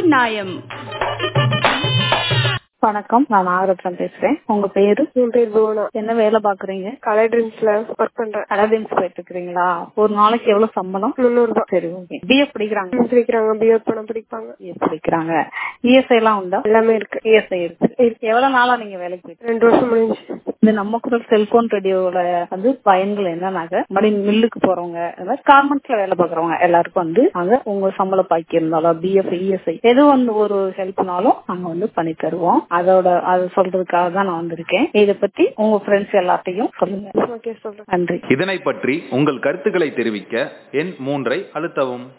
நியாயம் வணக்கம் நான் நாகரத்னம் பேசுறேன் உங்க பேரு என் பேர் புவனா என்ன வேலை பாக்குறீங்க கலர் ட்ரிங்க்ஸ்ல ஒர்க் பண்றேன் அலவன்ஸ் போயிட்டு இருக்கீங்களா ஒரு நாளைக்கு எவ்வளவு சம்பளம் முந்நூறு ரூபாய் சரி ஓகே பிஏ படிக்கிறாங்க பிடிக்கிறாங்க பிஎட் பண்ண பிடிப்பாங்க BA படிக்கிறாங்க இஎஸ்ஐ எல்லாம் உண்டா எல்லாமே இருக்கு இஎஸ்ஐ இருக்கு இருக்கு. எவ்வளவு நாளா நீங்க வேலைக்கு போயிட்டு ரெண்டு வருஷம் முடிஞ்சு இந்த நம்ம குரல் செல்போன் ரேடியோல வந்து பயன்கள் என்னன்னாக்க மறுபடி மில்லுக்கு போறவங்க கார்மெண்ட்ஸ்ல வேலை பாக்குறவங்க எல்லாருக்கும் வந்து அங்க உங்க சம்பள பாக்கி இருந்தாலும் பிஎஃப் இஎஸ்ஐ எது வந்து ஒரு ஹெல்ப்னாலும் நாங்க வந்து பண்ணி தருவோம் அதோட அது சொல்றதுக்காக தான் நான் வந்திருக்கேன் இதை பத்தி உங்க ஃப்ரெண்ட்ஸ் எல்லாத்தையும் சொல்லுங்க ஓகே சொல்றேன் நன்றி இதனை பற்றி உங்கள் கருத்துக்களை தெரிவிக்க எண் மூன்றை அழுத்தவும்